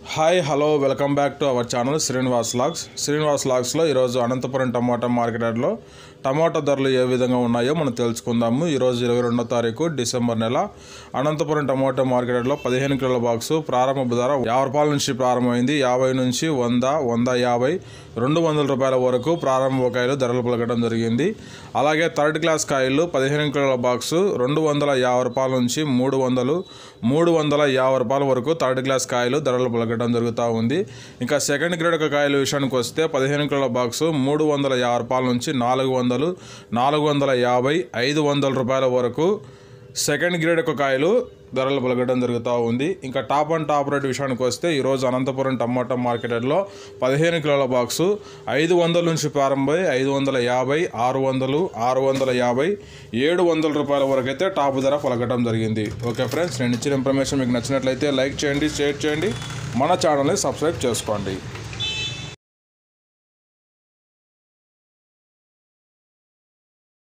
hi hello welcome back to our channel Srinivas logs Srinivas లాగ్స్లో ఈరోజు అనంతపురం టమాటా మార్కెట్లో టమాటా ధరలు ఏ విధంగా ఉన్నాయో మనం తెలుసుకుందాము ఈరోజు ఇరవై రెండో తారీఖు డిసెంబర్ నెల అనంతపురం టమాటా మార్కెట్లో పదిహేను కిలోల బాక్సు ప్రారంభ ధర యాభై రూపాయల నుంచి ప్రారంభమైంది యాభై నుంచి వంద వంద యాభై రెండు వందల రూపాయల వరకు ప్రారంభ కాయలు ధరలు పలకడం జరిగింది అలాగే థర్డ్ క్లాస్ కాయలు పదిహేను కిలోల బాక్సు రెండు వందల యాభై రూపాయల నుంచి మూడు వందలు మూడు వందల యాభై రూపాయల వరకు థర్డ్ క్లాస్ కాయలు ధరలు పలకడం జరుగుతూ ఉంది ఇంకా సెకండ్ గ్రేడ్ ఒక కాయల విషయానికి వస్తే పదిహేను కిలోల బాక్సు మూడు వందల యాభై రూపాయల నుంచి నాలుగు వందలు నాలుగు వందల యాభై ఐదు వందల రూపాయల వరకు సెకండ్ గ్రేడ్ ఒక కాయలు ధరలు పలకడం జరుగుతూ ఉంది ఇంకా టాప్ అండ్ టాప్ రేట్ విషయానికి వస్తే ఈరోజు అనంతపురం టమాటా మార్కెట్లో పదిహేను కిలోల బాక్సు ఐదు వందల నుంచి ప్రారంభమై ఐదు వందల యాభై ఆరు వందలు ఆరు వందల యాభై ఏడు వందల రూపాయల వరకు అయితే టాప్ ధర పలకడం జరిగింది ఓకే ఫ్రెండ్స్ నేను ఇచ్చిన ఇన్ఫర్మేషన్ మీకు నచ్చినట్లయితే లైక్ చేయండి షేర్ చేయండి మన ఛానల్ని సబ్స్క్రైబ్ చేసుకోండి